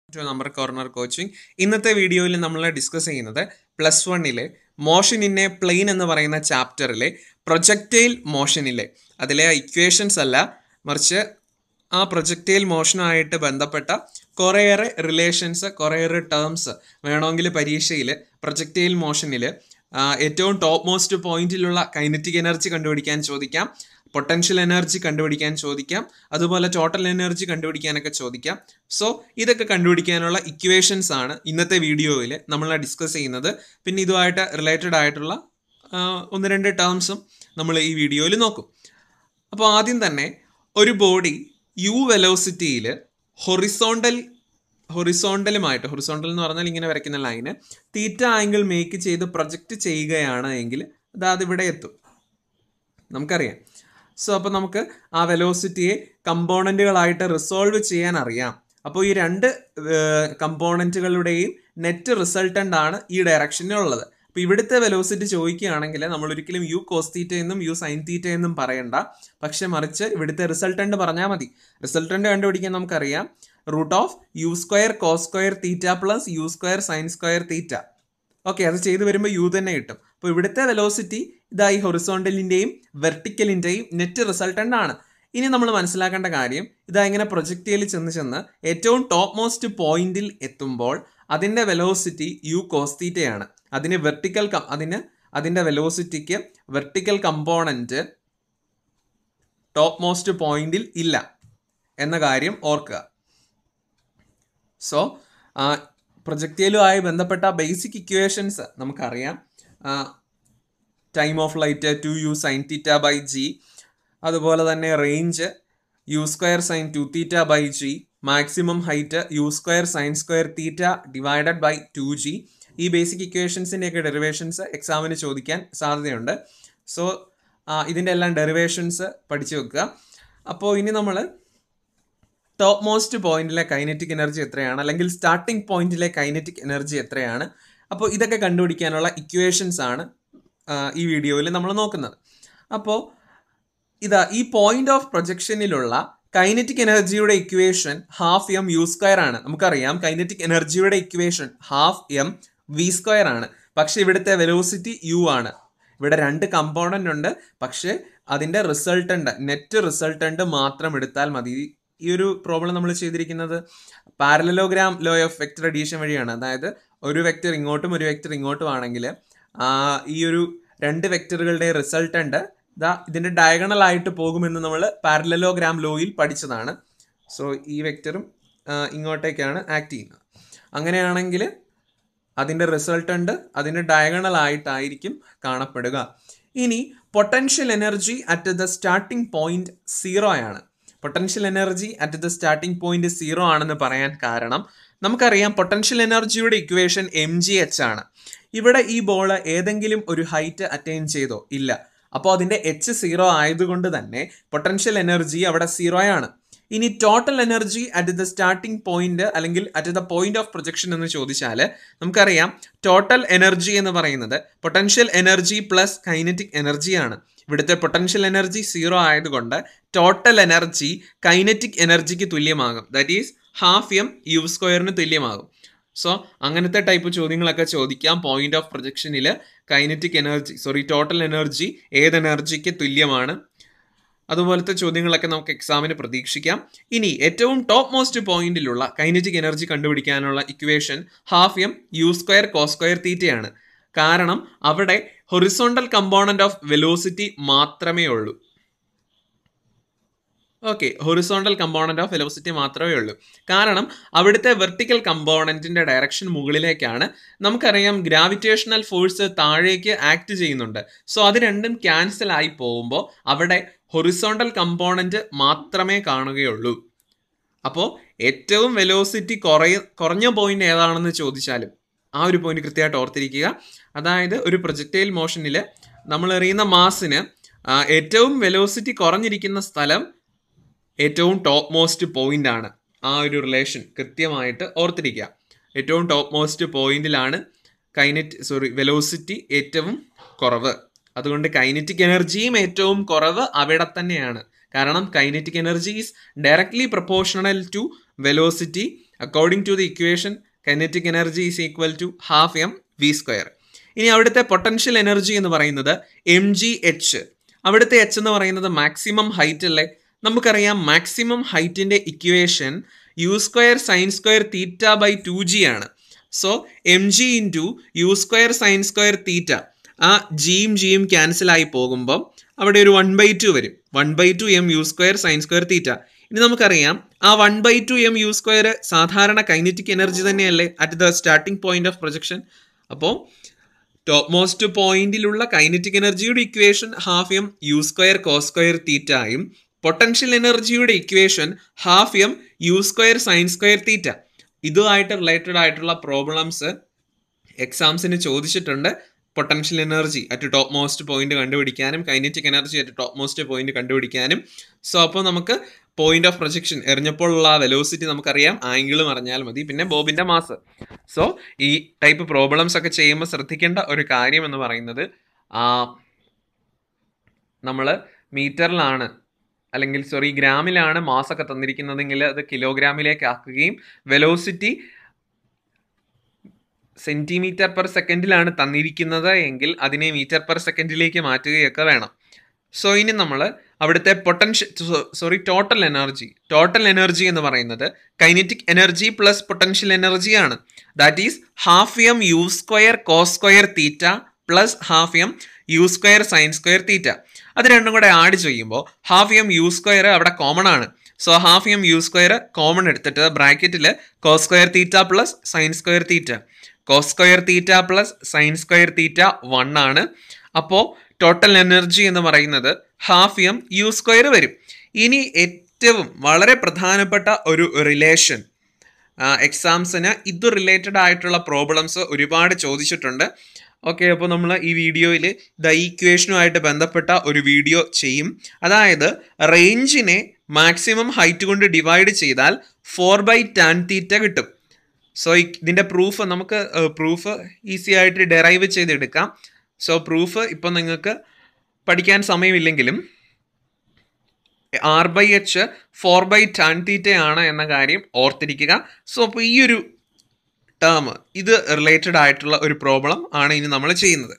to number corner coaching ഇന്നത്തെ വീഡിയോയിൽ നമ്മൾ ഡിസ്കസ് ചെയ്യുന്നത് പ്ലസ് വണ്ണിലെ മോഷൻ ഇൻ എ പ്ലെയിൻ എന്ന് പറയുന്ന ചാപ്റ്ററിലെ പ്രൊജക്റ്റൈൽ മോഷനിലെ അതിലെ ഇക്വേഷൻസ് അല്ല മറിച്ച് ആ പ്രൊജക്റ്റൈൽ മോഷനുമായിട്ട് ബന്ധപ്പെട്ട കുറേയേറെ റിലേഷൻസ് കുറേയേറെ ടേംസ് വേണമെങ്കിൽ പരീക്ഷയിൽ പ്രൊജക്റ്റൈൽ മോഷനിൽ ഏറ്റവും ടോപ്പ് മോസ്റ്റ് പോയിന്റിലുള്ള കൈനറ്റിക് എനർജി കണ്ടുപിടിക്കാൻ ചോദിക്കാം പൊട്ടൻഷ്യൽ എനർജി കണ്ടുപിടിക്കാൻ ചോദിക്കാം അതുപോലെ ടോട്ടൽ എനർജി കണ്ടുപിടിക്കാനൊക്കെ ചോദിക്കാം സോ ഇതൊക്കെ കണ്ടുപിടിക്കാനുള്ള ഇക്വേഷൻസ് ആണ് ഇന്നത്തെ വീഡിയോയിൽ നമ്മൾ ഡിസ്കസ് ചെയ്യുന്നത് പിന്നെ ഇതുമായിട്ട് റിലേറ്റഡ് ആയിട്ടുള്ള ആ, ഒന്ന് രണ്ട് ടേംസും നമ്മൾ ഈ വീഡിയോയിൽ നോക്കും അപ്പോൾ ആദ്യം തന്നെ ഒരു ബോഡി യു വെലോസിറ്റിയിൽ ഹൊറിസോണ്ടൽ ഹൊറിസോണ്ടലുമായിട്ട് ഹൊറിസോണ്ടൽ എന്ന് പറഞ്ഞാൽ ഇങ്ങനെ വരയ്ക്കുന്ന ലൈന് തീറ്റ ആംഗിൾ മേക്ക് ചെയ്ത് പ്രൊജക്റ്റ് ചെയ്യുകയാണ് എങ്കിൽ അത് ഇവിടെ എത്തും നമുക്കറിയാം സോ അപ്പോൾ നമുക്ക് ആ വെലോസിറ്റിയെ കമ്പോണൻറ്റുകളായിട്ട് റിസോൾവ് ചെയ്യാൻ അറിയാം അപ്പോൾ ഈ രണ്ട് കമ്പോണൻറ്റുകളുടെയും നെറ്റ് റിസൾട്ടൻ്റ് ആണ് ഈ ഡയറക്ഷനിലുള്ളത് അപ്പോൾ ഇവിടുത്തെ വെലോസിറ്റി ചോദിക്കുകയാണെങ്കിൽ നമ്മൾ ഒരിക്കലും യു കോസ് തീറ്റ എന്നും യു സൈൻ തീറ്റ എന്നും പറയണ്ട പക്ഷെ മറിച്ച് ഇവിടുത്തെ റിസൾട്ടൻ്റ് പറഞ്ഞാൽ മതി റിസൾട്ടൻ്റ് കണ്ടുപിടിക്കാൻ നമുക്കറിയാം root of u square cos square theta plus u square sine square theta okay അത് ചെയ്തു വരുമ്പോൾ യു തന്നെ കിട്ടും അപ്പോൾ ഇവിടുത്തെ വെലോസിറ്റി ഇതായി ഹൊറിസോണ്ടലിൻ്റെയും വെർട്ടിക്കലിൻ്റെയും നെറ്റ് റിസൾട്ടൻ്റ് ആണ് ഇനി നമ്മൾ മനസ്സിലാക്കേണ്ട കാര്യം ഇതാ ഇങ്ങനെ പ്രൊജക്റ്റിയിൽ ചെന്ന് ചെന്ന് ഏറ്റവും ടോപ്പ് മോസ്റ്റ് പോയിന്റിൽ എത്തുമ്പോൾ അതിൻ്റെ വെലോസിറ്റി യു കോസ്തീറ്റയാണ് അതിന് വെർട്ടിക്കൽ അതിന് അതിൻ്റെ വെലോസിറ്റിക്ക് വെർട്ടിക്കൽ കമ്പോണൻറ്റ് ടോപ്പ് മോസ്റ്റ് പോയിന്റിൽ ഇല്ല എന്ന കാര്യം ഓർക്കുക സോ പ്രൊജക്റ്റയിലുമായി ബന്ധപ്പെട്ട ബേസിക് ഇക്വേഷൻസ് നമുക്കറിയാം time of flight two u sine theta by g അതുപോലെ തന്നെ range u square sine two theta by g maximum height u square sine square theta divided by two g ഈ basic ഇക്വേഷൻസിൻ്റെയൊക്കെ derivations എക്സാമിന് ചോദിക്കാൻ സാധ്യതയുണ്ട് so ഇതിൻ്റെ എല്ലാം derivations പഠിച്ചു വെക്കുക അപ്പോൾ ഇനി നമ്മൾ ടോപ്പ് മോസ്റ്റ് പോയിന്റിലെ കൈനറ്റിക് എനർജി എത്രയാണ് അല്ലെങ്കിൽ സ്റ്റാർട്ടിംഗ് പോയിന്റിലെ കൈനറ്റിക് എനർജി എത്രയാണ് അപ്പോൾ ഇതൊക്കെ കണ്ടുപിടിക്കാനുള്ള ഇക്വേഷൻസ് ആണ് ആ, ഈ വീഡിയോയിൽ നമ്മൾ നോക്കുന്നത് അപ്പോൾ ഇതാ ഈ പോയിന്റ് ഓഫ് പ്രൊജക്ഷനിലുള്ള കൈനറ്റിക് എനർജിയുടെ equation half m u square ആണ് നമുക്കറിയാം കൈനറ്റിക് എനർജിയുടെ equation half m v square ആണ് പക്ഷെ ഇവിടുത്തെ വെലോസിറ്റി യു ആണ് ഇവിടെ രണ്ട് കമ്പോണന്റ് ഉണ്ട് പക്ഷേ അതിന്റെ റിസൾട്ടന്റ് നെറ്റ് റിസൾട്ടന്റ് മാത്രം എടുത്താൽ മതി ഈ ഒരു പ്രോബ്ലം നമ്മൾ ചെയ്തിരിക്കുന്നത് parallelogram law of vector addition വഴിയാണ് അതായത് ഒരു വെക്ടർ ഇങ്ങോട്ടും ഒരു വെക്ടർ ഇങ്ങോട്ടും ആണെങ്കിൽ ഈ ഒരു രണ്ട് വെക്ടറുകളുടെ റിസൾട്ടന്റ് ഇതാ ഇതിന്റെ ഡയഗണൽ ആയിട്ട് പോകുമെന്ന് നമ്മൾ പാരലലോഗ്രാം ലോയിൽ പഠിച്ചതാണ് സോ ഈ വെക്ടറും ഇങ്ങോട്ടേക്കാണ് ആക്ട് ചെയ്യുന്നത് അങ്ങനെയാണെങ്കിൽ അതിൻ്റെ റിസൾട്ടന്റ് അതിൻ്റെ ഡയഗണൽ ആയിട്ടായിരിക്കും കാണപ്പെടുക ഇനി potential energy at the starting point zero ആണ് potential energy at the starting point zero ആണെന്ന് പറയാൻ കാരണം നമുക്കറിയാം പൊട്ടൻഷ്യൽ എനർജിയുടെ ഇക്വേഷൻ എം ജി എച്ച് ആണ് ഇവിടെ ഈ ബോൾ ഏതെങ്കിലും ഒരു ഹൈറ്റ് അറ്റൈൻ ചെയ്തോ ഇല്ല അപ്പോൾ അതിൻ്റെ എച്ച് സീറോ ആയതുകൊണ്ട് തന്നെ പൊട്ടൻഷ്യൽ എനർജി അവിടെ സീറോയാണ് ഇനി total energy at the starting point അല്ലെങ്കിൽ at the point of projection എന്ന് ചോദിച്ചാൽ നമുക്കറിയാം ടോട്ടൽ എനർജി എന്ന് പറയുന്നത് പൊട്ടൻഷ്യൽ എനർജി പ്ലസ് കൈനറ്റിക് എനർജിയാണ് ഇവിടുത്തെ പൊട്ടൻഷ്യൽ എനർജി സീറോ ആയതുകൊണ്ട് ടോട്ടൽ എനർജി കൈനറ്റിക് എനർജിക്ക് തുല്യമാകും that is half m u സ്ക്വയറിന് തുല്യമാകും സോ അങ്ങനത്തെ ടൈപ്പ് ചോദ്യങ്ങളൊക്കെ ചോദിക്കാം പോയിന്റ് ഓഫ് പ്രൊജക്ഷനിൽ kinetic energy sorry total energy ഏത് എനർജിക്ക് തുല്യമാണ് അതുപോലത്തെ ചോദ്യങ്ങളൊക്കെ നമുക്ക് എക്സാമിന് പ്രതീക്ഷിക്കാം ഇനി ഏറ്റവും ടോപ്പ് മോസ്റ്റ് പോയിന്റിലുള്ള കൈനറ്റിക് എനർജി കണ്ടുപിടിക്കാനുള്ള equation half m u square cos square തീറ്റയാണ് കാരണം അവിടെ ഹൊറിസോണ്ടൽ കമ്പോണന്റ് ഓഫ് വെലോസിറ്റി മാത്രമേ ഉള്ളൂ okay horizontal component of velocity മാത്രമേ ഉള്ളൂ കാരണം അവിടുത്തെ വെർട്ടിക്കൽ കമ്പോണന്റിന്റെ ഡയറക്ഷൻ മുകളിലേക്കാണ് നമുക്കറിയാം ഗ്രാവിറ്റേഷണൽ ഫോഴ്സ് താഴേക്ക് ആക്ട് ചെയ്യുന്നുണ്ട് സോ അത് രണ്ടും ക്യാൻസൽ ആയി പോകുമ്പോൾ അവിടെ ഹൊറിസോണ്ടൽ കമ്പോണന്റ് മാത്രമേ കാണുകയുള്ളൂ അപ്പോൾ ഏറ്റവും വെലോസിറ്റി കുറയ കുറഞ്ഞ പോയിന്റ് ഏതാണെന്ന് ചോദിച്ചാലും ആ ഒരു പോയിന്റ് കൃത്യമായിട്ട് ഓർത്തിരിക്കുക അതായത് ഒരു പ്രൊജക്റ്റൈൽ മോഷനിൽ നമ്മൾ എറിയുന്ന മാസിന് ആ, ഏറ്റവും വെലോസിറ്റി കുറഞ്ഞിരിക്കുന്ന സ്ഥലം ഏറ്റവും ടോപ്പ് മോസ്റ്റ് പോയിന്റ് ആണ് ആ ഒരു റിലേഷൻ കൃത്യമായിട്ട് ഓർത്തിരിക്കുക ഏറ്റവും ടോപ്പ് മോസ്റ്റ് പോയിന്റിലാണ് കൈനറ്റ് സോറി വെലോസിറ്റി ഏറ്റവും കുറവ് അതുകൊണ്ട് കൈനറ്റിക് എനർജിയും ഏറ്റവും കുറവ് അവിടെ തന്നെയാണ് കാരണം kinetic energy is directly proportional to velocity according to the equation kinetic energy is equal to half m v square ഇനി അവിടുത്തെ പൊട്ടൻഷ്യൽ എനർജി എന്ന് പറയുന്നത് എം ജി എച്ച് അവിടുത്തെ എച്ച് എന്ന് പറയുന്നത് മാക്സിമം ഹൈറ്റ് അല്ലേ നമുക്കറിയാം മാക്സിമം ഹൈറ്റിന്റെ equation u square sine square theta by two g ആണ് so m g into u square sine square theta ആ ജിയും ജിയും ക്യാൻസൽ ആയി പോകുമ്പോൾ അവിടെ ഒരു വൺ ബൈ ടു വരും one by two m u square sine square theta ഇനി നമുക്കറിയാം ആ one by two m u square സാധാരണ കൈനറ്റിക് എനർജി തന്നെയല്ലേ at the starting point of projection അപ്പോൾ ടോപ്പ് മോസ്റ്റ് പോയിന്റിലുള്ള കൈനറ്റിക് എനർജിയുടെ equation half m u square cos square തീറ്റയും potential എനർജിയുടെ equation half m u square sine square theta ഇതുമായിട്ട് related ആയിട്ടുള്ള problems എക്സാംസിന് ചോദിച്ചിട്ടുണ്ട് potential energy at top most point കണ്ടുപിടിക്കാനും kinetic energy at top most point കണ്ടുപിടിക്കാനും so അപ്പോൾ നമുക്ക് പോയിന്റ് ഓഫ് പ്രൊജക്ഷൻ എറിഞ്ഞപ്പോഴുള്ള വെലോസിറ്റി നമുക്കറിയാം ആംഗിളും അറിഞ്ഞാൽ മതി പിന്നെ ബോബിന്റെ മാസ് സോ ഈ ടൈപ്പ് പ്രോബ്ലംസ് ഒക്കെ ചെയ്യുമ്പോൾ ശ്രദ്ധിക്കേണ്ട ഒരു കാര്യം എന്ന് പറയുന്നത് നമ്മൾ മീറ്ററിലാണ് അല്ലെങ്കിൽ സോറി ഗ്രാമിലാണ് മാസ് ഒക്കെ തന്നിരിക്കുന്നതെങ്കിൽ അത് കിലോഗ്രാമിലേക്ക് ആക്കുകയും വെലോസിറ്റി സെന്റിമീറ്റർ പെർ സെക്കൻഡിലാണ് തന്നിരിക്കുന്നത് എങ്കിൽ അതിനെ മീറ്റർ പെർ സെക്കൻഡിലേക്ക് മാറ്റുകയൊക്കെ വേണം സോ ഇനി നമ്മൾ അവിടുത്തെ potential sorry total energy total energy എന്ന് പറയുന്നത് kinetic energy plus potential energy ആണ് that is half m u square cos square theta plus half m u square sine square theta അത് രണ്ടും കൂടെ ആഡ് ചെയ്യുമ്പോൾ ഹാഫ് എം യു സ്ക്വയർ അവിടെ common ആണ് so half m u square common എടുത്തിട്ട് ബ്രാക്കറ്റിൽ cos square theta plus sine square theta cos square theta plus sine square theta one ആണ് അപ്പോൾ ടോട്ടൽ എനർജി എന്ന് പറയുന്നത് ഹാഫ് എം യു സ്ക്വയർ വരും ഇനി ഏറ്റവും വളരെ പ്രധാനപ്പെട്ട ഒരു റിലേഷൻ എക്സാംസിന് ഇത് റിലേറ്റഡ് ആയിട്ടുള്ള പ്രോബ്ലംസ് ഒരുപാട് ചോദിച്ചിട്ടുണ്ട് ഓക്കെ അപ്പോൾ നമ്മൾ ഈ വീഡിയോയിൽ ദ ഈക്വേഷനുമായിട്ട് ബന്ധപ്പെട്ട ഒരു വീഡിയോ ചെയ്യും അതായത് റേഞ്ചിനെ മാക്സിമം ഹൈറ്റ് കൊണ്ട് ഡിവൈഡ് ചെയ്താൽ ഫോർ ബൈ ടാൻ തീറ്റ കിട്ടും സോ ഇതിൻ്റെ പ്രൂഫ് നമുക്ക് പ്രൂഫ് ഈസി ആയിട്ട് ഡെറൈവ് ചെയ്തെടുക്കാം സോ പ്രൂഫ് ഇപ്പം നിങ്ങൾക്ക് പഠിക്കാൻ സമയമില്ലെങ്കിലും R by H four by tan തീറ്റയാണ് എന്ന കാര്യം ഓർത്തിരിക്കുക സോ അപ്പോൾ ഈ ഒരു ടേം ഇത് റിലേറ്റഡ് ആയിട്ടുള്ള ഒരു പ്രോബ്ലം ആണ് ഇനി നമ്മൾ ചെയ്യുന്നത്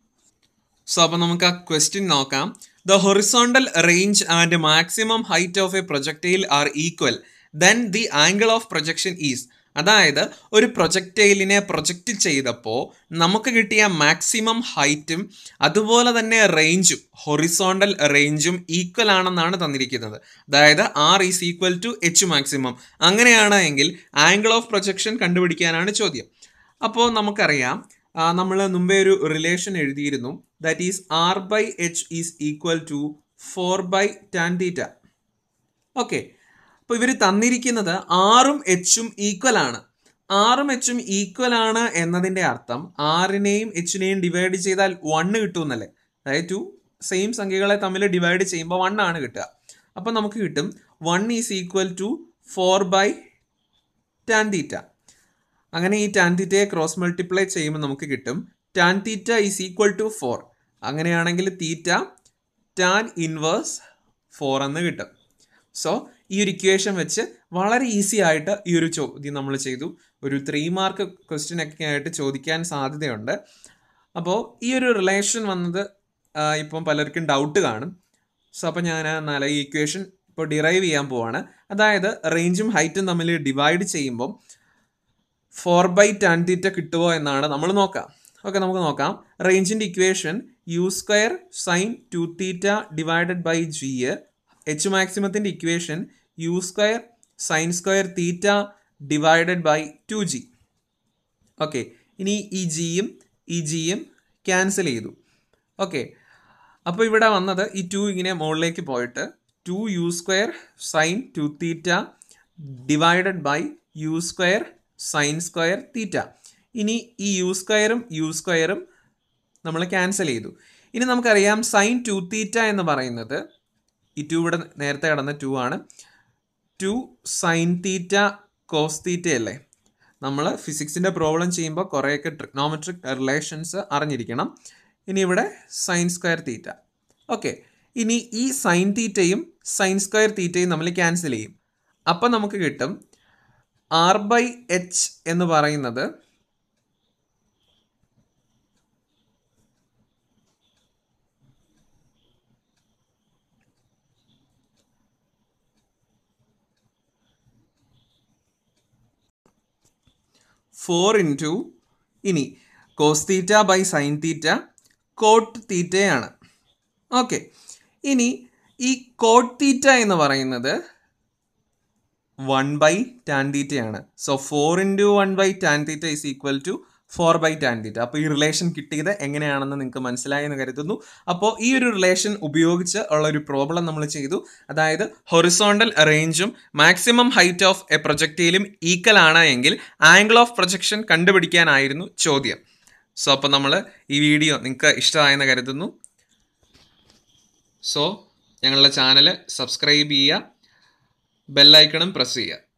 സോ അപ്പോൾ നമുക്ക് ആ ക്വസ്റ്റ്യൻ നോക്കാം the horizontal range and maximum height of a projectile R equal then the angle of projection is അതായത് ഒരു പ്രൊജക്റ്റൈലിനെ പ്രൊജക്റ്റ് ചെയ്തപ്പോൾ നമുക്ക് കിട്ടിയ മാക്സിമം ഹൈറ്റും അതുപോലെ തന്നെ റേഞ്ചും ഹൊറിസോണ്ടൽ റേഞ്ചും ഈക്വൽ ആണെന്നാണ് തന്നിരിക്കുന്നത് അതായത് R is equal to H maximum അങ്ങനെയാണ് എങ്കിൽ ആംഗിൾ ഓഫ് പ്രൊജക്ഷൻ കണ്ടുപിടിക്കാനാണ് ചോദ്യം അപ്പോൾ നമുക്കറിയാം നമ്മൾ മുമ്പേ ഒരു റിലേഷൻ എഴുതിയിരുന്നു that is R by H is equal to four by tan theta okay അപ്പോൾ ഇവർ തന്നിരിക്കുന്നത് ആറും എച്ചും ഈക്വൽ ആണ് ആറും എച്ചും ഈക്വൽ ആണ് എന്നതിൻ്റെ അർത്ഥം ആറിനെയും എച്ചിനെയും ഡിവൈഡ് ചെയ്താൽ വണ്ണ് കിട്ടുമെന്നല്ലേ അതായത് ടു സെയിം സംഖ്യകളെ തമ്മിൽ ഡിവൈഡ് ചെയ്യുമ്പോൾ വൺ ആണ് കിട്ടുക അപ്പം നമുക്ക് കിട്ടും one is equal to four by tan theta അങ്ങനെ ഈ ടാൻ തീറ്റയെ ക്രോസ് മൾട്ടിപ്ലൈ ചെയ്യുമ്പോൾ നമുക്ക് കിട്ടും tan theta is equal to four അങ്ങനെയാണെങ്കിൽ തീറ്റ ടാൻ ഇൻവേഴ്സ് ഫോർ എന്ന് കിട്ടും സോ ഈ ഒരു ഇക്വേഷൻ വെച്ച് വളരെ ഈസി ആയിട്ട് ഈ ഒരു ചോദ്യം നമ്മൾ ചെയ്തു ഒരു ത്രീ മാർക്ക് ക്വസ്റ്റ്യൻ ഒക്കെ ആയിട്ട് ചോദിക്കാൻ സാധ്യതയുണ്ട് അപ്പോൾ ഈ ഒരു റിലേഷൻ വന്നത് ഇപ്പം പലർക്കും ഡൗട്ട് കാണും സോ അപ്പോൾ ഞാൻ നാളെ ഈ ഇക്വേഷൻ ഇപ്പോൾ ഡിറൈവ് ചെയ്യാൻ പോവാണ് അതായത് റേഞ്ചും ഹൈറ്റും തമ്മിൽ ഡിവൈഡ് ചെയ്യുമ്പം ഫോർ ബൈ ടാൻ തീറ്റ കിട്ടുമോ എന്നാണ് നമ്മൾ നോക്കാം ഓക്കെ നമുക്ക് നോക്കാം റേഞ്ചിൻ്റെ equation u square sine two theta divided by g H മാക്സിമത്തിൻ്റെ equation u square sine square theta divided by two g okay ഇനി ഈ ജിയും ഈ ജിയും ക്യാൻസൽ ചെയ്തു ഓക്കെ അപ്പോൾ ഇവിടെ വന്നത് ഈ ടു ഇങ്ങനെ മുകളിലേക്ക് പോയിട്ട് two u square sine two theta divided by u square sine square theta ഇനി ഈ യു സ്ക്വയറും യു സ്ക്വയറും നമ്മൾ ക്യാൻസൽ ചെയ്തു ഇനി നമുക്കറിയാം സൈൻ ടു തീറ്റ എന്ന് പറയുന്നത് ഈ ടു ഇവിടെ നേരത്തെ കടന്ന ടു ആണ് two sine theta cos theta അല്ലേ നമ്മൾ ഫിസിക്സിൻ്റെ പ്രോബ്ലം ചെയ്യുമ്പോൾ കുറേയൊക്കെ ട്രിഗ്നോമെട്രിക് റിലേഷൻസ് അറിഞ്ഞിരിക്കണം ഇനി ഇവിടെ സൈൻ സ്ക്വയർ തീറ്റ ഓക്കെ ഇനി ഈ സൈൻ തീറ്റയും സൈൻ സ്ക്വയർ തീറ്റയും നമ്മൾ ക്യാൻസൽ ചെയ്യും അപ്പം നമുക്ക് കിട്ടും ആർ ബൈ എച്ച് എന്ന് പറയുന്നത് ഫോർ ഇൻറ്റു ഇനി cos theta by sine theta cot തീറ്റയാണ് ഓക്കെ ഇനി ഈ കോട്ട് തീറ്റ എന്ന് പറയുന്നത് വൺ ബൈ ടാൻ തീറ്റയാണ് so four into one by tan theta is equal to four by tan theta അപ്പോൾ ഈ റിലേഷൻ കിട്ടിയത് എങ്ങനെയാണെന്ന് നിങ്ങൾക്ക് മനസ്സിലായി എന്ന് കരുതുന്നു അപ്പോൾ ഈ ഒരു റിലേഷൻ ഉപയോഗിച്ച് ഉള്ള ഒരു പ്രോബ്ലം നമ്മൾ ചെയ്തു അതായത് ഹൊറിസോണ്ടൽ റേഞ്ചും മാക്സിമം ഹൈറ്റ് ഓഫ് എ പ്രൊജക്റ്റയിലും ഈക്വൽ ആണ് എങ്കിൽ ആംഗിൾ ഓഫ് പ്രൊജക്ഷൻ കണ്ടുപിടിക്കാനായിരുന്നു ചോദ്യം സോ അപ്പോൾ നമ്മൾ ഈ വീഡിയോ നിങ്ങൾക്ക് ഇഷ്ടമായെന്ന് കരുതുന്നു സോ ഞങ്ങളുടെ ചാനൽ സബ്സ്ക്രൈബ് ചെയ്യുക ബെല്ലൈക്കണും പ്രസ് ചെയ്യുക